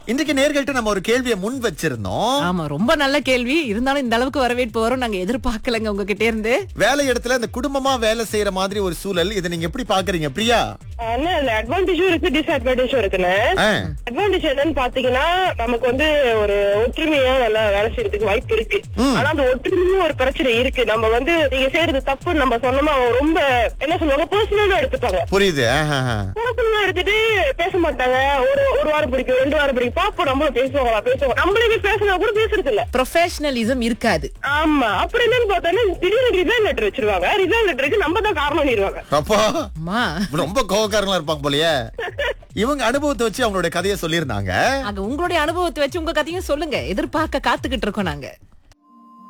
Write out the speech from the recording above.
இன்றைக்கு நேர்கள்ட்ட நம்ம ஒரு கேள்வியை முன் வச்சிருந்தோம் ஆமா ரொம்ப நல்ல கேள்வி இருந்தாலும் இந்த அளவுக்கு வரவேற்பு வரும் நாங்க எதிர்பார்க்கலங்க உங்ககிட்ட இருந்து வேலை இடத்துல இந்த குடும்பமா வேலை செய்யற மாதிரி ஒரு சூழல் இதை நீங்க எப்படி பாக்குறீங்க பிரியா அண்ணா இல்ல அட்வான்டேஜும் இருக்கு டிஸ்அட்வான்டேஜும் இருக்குண்ணே ஆ, அட்வான்டேஜ் என்னன்னு பாத்தீங்கன்னா நமக்கு வந்து ஒரு ஒற்றுமையா நல்லா வேலை செய்யறதுக்கு வாய்ப்பு இருக்கு ஆனா அந்த ஒற்றுமையும் ஒரு பிரச்சனை இருக்கு நம்ம வந்து நீங்க செய்யறது தப்பு நம்ம சொன்னோமா அவங்க ரொம்ப என்ன சொல்லுவாங்க பர்சனலா எடுத்துப்பாங்க புரியுது ஆஹா, ஆஹா. பர்சனலா எடுத்துட்டு பேச மாட்டாங்க ஒரு ஒரு வாரம் பிடிக்கும் ரெண்டு வாரம் பிடிக்கும் பாப்போம் நம்மளும் பேசுவாங்களா பேசுவோம் நம்மளுமே பேசினா கூட பேசுறது இல்ல ப்ரொஃபஷனலிசம் இருக்காது ஆமா அப்புறம் என்னன்னு பார்த்தோன்னா திடீர்னு ரிசைன் லெட்டர் வச்சிருவாங்க ரிசைன் லெட்டருக்கு நம்ம தான் காரணம் பண்ணிடுவாங்க அப்பா அம்மா ரொம்ப கோவக்காரங்களா இருப்பாங்க போலயே இவங்க அனுபவத்தை வச்சு அவங்களோட கதையை சொல்லியிருந்தாங்க அங்க உங்களுடைய அனுபவத்தை வச்சு உங்க கதையும் சொல்லுங்க எதிர்பார்க்க காத்துக்கிட்டு இருக்கோம் நாங்க